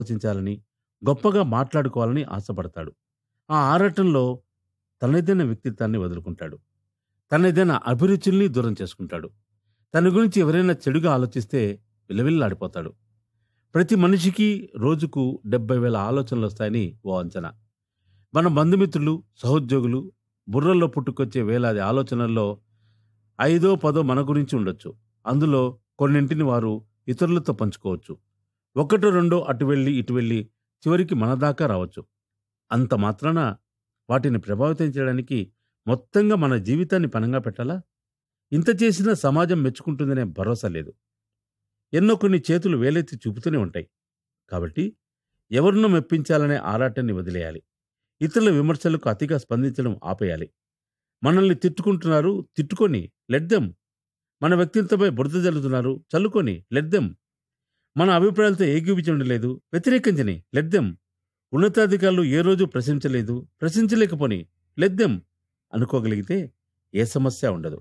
ఆలోచించాలని గొప్పగా మాట్లాడుకోవాలని ఆశపడతాడు ఆ ఆరాటంలో తనదైన వ్యక్తిత్వాన్ని వదులుకుంటాడు తనదైన అభిరుచుల్ని దూరం చేసుకుంటాడు తన గురించి ఎవరైనా చెడుగా ఆలోచిస్తే విలవిల్లాడిపోతాడు ప్రతి మనిషికి రోజుకు డెబ్బై వేల ఆలోచనలు వస్తాయని ఓ అంచనా మన బంధుమిత్రులు సహోద్యోగులు బుర్రల్లో పుట్టుకొచ్చే వేలాది ఆలోచనల్లో ఐదో పదో మన గురించి ఉండొచ్చు అందులో కొన్నింటిని వారు ఇతరులతో పంచుకోవచ్చు ఒకటో రెండో అటు వెళ్ళి ఇటు వెళ్ళి చివరికి మన దాకా రావచ్చు అంత మాత్రాన వాటిని ప్రభావితం చేయడానికి మొత్తంగా మన జీవితాన్ని పనంగా పెట్టాలా ఇంత చేసినా సమాజం మెచ్చుకుంటుందనే భరోసా లేదు ఎన్నో కొన్ని చేతులు వేలెత్తి చూపుతూనే ఉంటాయి కాబట్టి ఎవరినో మెప్పించాలనే ఆరాటాన్ని వదిలేయాలి ఇతరుల విమర్శలకు అతిగా స్పందించడం ఆపేయాలి మనల్ని తిట్టుకుంటున్నారు తిట్టుకొని లెడ్దెం మన వ్యక్తిత్వంపై బురద జల్లుతున్నారు చల్లుకొని లెడ్దెం మన అభిప్రాయాలతో ఏకీపించడం లేదు వ్యతిరేకించని లెడ్దెం ఉన్నతాధికారులు ఏ రోజు ప్రశంసలేదు ప్రశంసలేకపోని లెద్దెం అనుకోగలిగితే ఏ సమస్య ఉండదు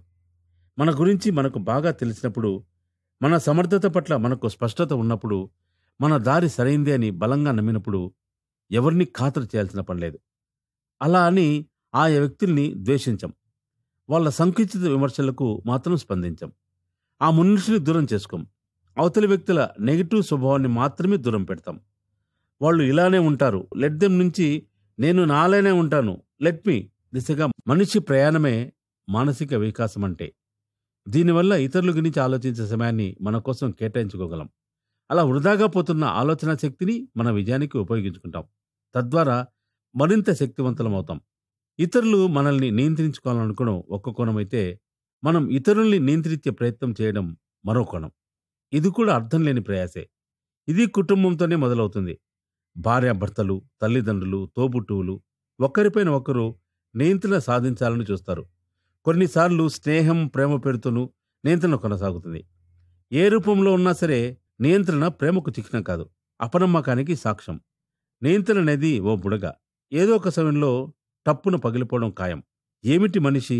మన గురించి మనకు బాగా తెలిసినప్పుడు మన సమర్థత పట్ల మనకు స్పష్టత ఉన్నప్పుడు మన దారి సరైందే అని బలంగా నమ్మినప్పుడు ఎవరిని ఖాతరు చేయాల్సిన పని లేదు అలా అని ఆయా వ్యక్తుల్ని ద్వేషించం వాళ్ళ సంకుచిత విమర్శలకు మాత్రం స్పందించం ఆ మనుషుని దూరం చేసుకోం అవతలి వ్యక్తుల నెగిటివ్ స్వభావాన్ని మాత్రమే దూరం పెడతాం వాళ్ళు ఇలానే ఉంటారు లెట్ దెమ్ నుంచి నేను నాలానే ఉంటాను లెట్ మీ దిశగా మనిషి ప్రయాణమే మానసిక వికాసం అంటే దీనివల్ల ఇతరుల గురించి ఆలోచించే సమయాన్ని మన కోసం కేటాయించుకోగలం అలా వృధాగా పోతున్న ఆలోచన శక్తిని మన విజయానికి ఉపయోగించుకుంటాం తద్వారా మరింత శక్తివంతులం అవుతాం ఇతరులు మనల్ని నియంత్రించుకోవాలనుకోవడం ఒక్క కోణం అయితే మనం ఇతరుల్ని నియంత్రించే ప్రయత్నం చేయడం మరో కోణం ఇది కూడా అర్థం లేని ప్రయాసే ఇది కుటుంబంతోనే మొదలవుతుంది భార్యాభర్తలు తల్లిదండ్రులు తోబుట్టువులు ఒకరిపైన ఒకరు నియంత్రణ సాధించాలని చూస్తారు కొన్నిసార్లు స్నేహం ప్రేమ పేరుతోనూ నియంత్రణ కొనసాగుతుంది ఏ రూపంలో ఉన్నా సరే నియంత్రణ ప్రేమకు చిహ్నం కాదు అపనమ్మకానికి సాక్ష్యం నియంత్రణ అనేది ఓ బుడగ ఏదో ఒక సమయంలో టప్పున పగిలిపోవడం ఖాయం ఏమిటి మనిషి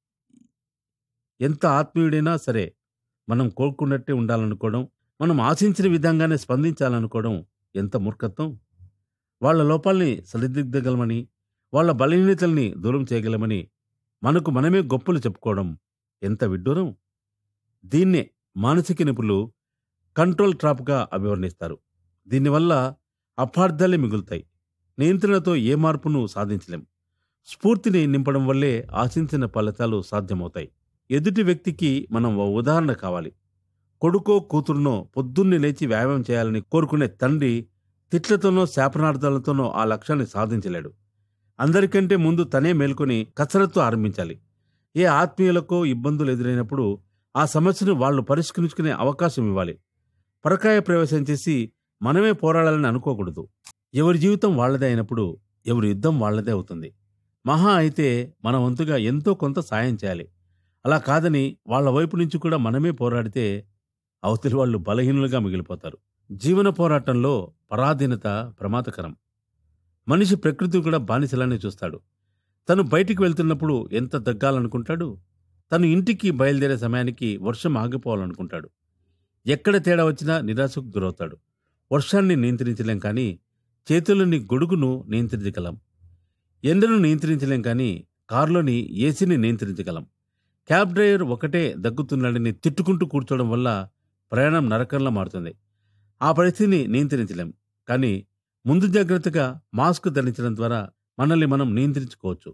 ఎంత ఆత్మీయుడైనా సరే మనం కోరుకున్నట్టే ఉండాలనుకోవడం మనం ఆశించిన విధంగానే స్పందించాలనుకోవడం ఎంత మూర్ఖత్వం వాళ్ళ లోపాల్ని సరిదిద్దగలమని వాళ్ళ బలహీనతల్ని దూరం చేయగలమని మనకు మనమే గొప్పలు చెప్పుకోవడం ఎంత విడ్డూరం దీన్నే మానసిక నిపుణులు కంట్రోల్ ట్రాప్గా అభివర్ణిస్తారు దీనివల్ల అపార్థాలే మిగులుతాయి నియంత్రణతో ఏ మార్పును సాధించలేం స్ఫూర్తిని నింపడం వల్లే ఆశించిన ఫలితాలు సాధ్యమవుతాయి ఎదుటి వ్యక్తికి మనం ఓ ఉదాహరణ కావాలి కొడుకో కూతురునో పొద్దున్నే లేచి వ్యాయామం చేయాలని కోరుకునే తండ్రి తిట్లతోనో శాపనార్థాలతోనో ఆ లక్ష్యాన్ని సాధించలేడు అందరికంటే ముందు తనే మేల్కొని కసరత్తు ఆరంభించాలి ఏ ఆత్మీయులకో ఇబ్బందులు ఎదురైనప్పుడు ఆ సమస్యను వాళ్ళు పరిష్కరించుకునే అవకాశం ఇవ్వాలి పరకాయ ప్రవేశం చేసి మనమే పోరాడాలని అనుకోకూడదు ఎవరి జీవితం వాళ్ళదే అయినప్పుడు ఎవరి యుద్ధం వాళ్ళదే అవుతుంది మహా అయితే మన వంతుగా ఎంతో కొంత సాయం చేయాలి అలా కాదని వాళ్ళ వైపు నుంచి కూడా మనమే పోరాడితే అవతలి వాళ్ళు బలహీనులుగా మిగిలిపోతారు జీవన పోరాటంలో పరాధీనత ప్రమాదకరం మనిషి ప్రకృతి కూడా బానిసలానే చూస్తాడు తను బయటికి వెళ్తున్నప్పుడు ఎంత దగ్గాలనుకుంటాడు తను ఇంటికి బయలుదేరే సమయానికి వర్షం ఆగిపోవాలనుకుంటాడు ఎక్కడ తేడా వచ్చినా నిరాశకు గురవుతాడు వర్షాన్ని నియంత్రించలేం కానీ చేతుల్లోని గొడుగును నియంత్రించగలం ఎండను నియంత్రించలేం కానీ కారులోని ఏసీని నియంత్రించగలం క్యాబ్ డ్రైవర్ ఒకటే దగ్గుతున్నాడని తిట్టుకుంటూ కూర్చోవడం వల్ల ప్రయాణం నరకంలా మారుతుంది ఆ పరిస్థితిని నియంత్రించలేం కానీ ముందు జాగ్రత్తగా మాస్క్ ధరించడం ద్వారా మనల్ని మనం నియంత్రించుకోవచ్చు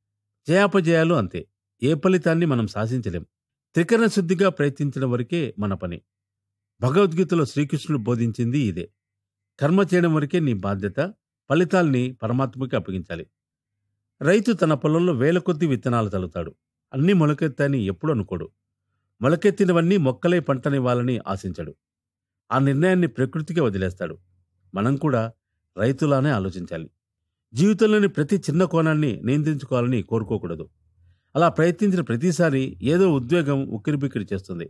జయాపజయాలు అంతే ఏ ఫలితాన్ని మనం శాసించలేం త్రికరణ శుద్ధిగా ప్రయత్నించడం వరకే మన పని భగవద్గీతలో శ్రీకృష్ణుడు బోధించింది ఇదే కర్మ చేయడం వరకే నీ బాధ్యత ఫలితాల్ని పరమాత్మకి అప్పగించాలి రైతు తన పొలంలో వేల కొద్ది విత్తనాలు చల్లుతాడు అన్నీ మొలకెత్తాని ఎప్పుడు అనుకోడు మొలకెత్తినవన్నీ మొక్కలై పంటనివ్వాలని ఆశించడు ఆ నిర్ణయాన్ని ప్రకృతికే వదిలేస్తాడు మనం కూడా రైతులానే ఆలోచించాలి జీవితంలోని ప్రతి చిన్న కోణాన్ని నియంత్రించుకోవాలని కోరుకోకూడదు అలా ప్రయత్నించిన ప్రతిసారి ఏదో ఉద్వేగం ఉక్కిరిబిక్కిరి చేస్తుంది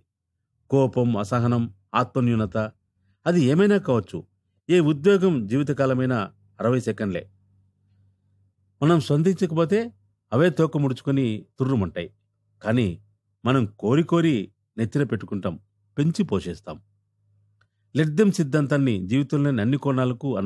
కోపం అసహనం ఆత్మన్యూనత అది ఏమైనా కావచ్చు ఏ ఉద్వేగం జీవితకాలమైన అరవై సెకండ్లే మనం స్పందించకపోతే అవే తోక ముడుచుకొని తుర్రుమంటాయి కానీ మనం కోరి కోరి నెత్తిన పెట్టుకుంటాం పెంచి పోషిస్తాం లెట్ దెమ్ సిద్ధాంతాన్ని జీవితంలోని అన్ని కోణాలకు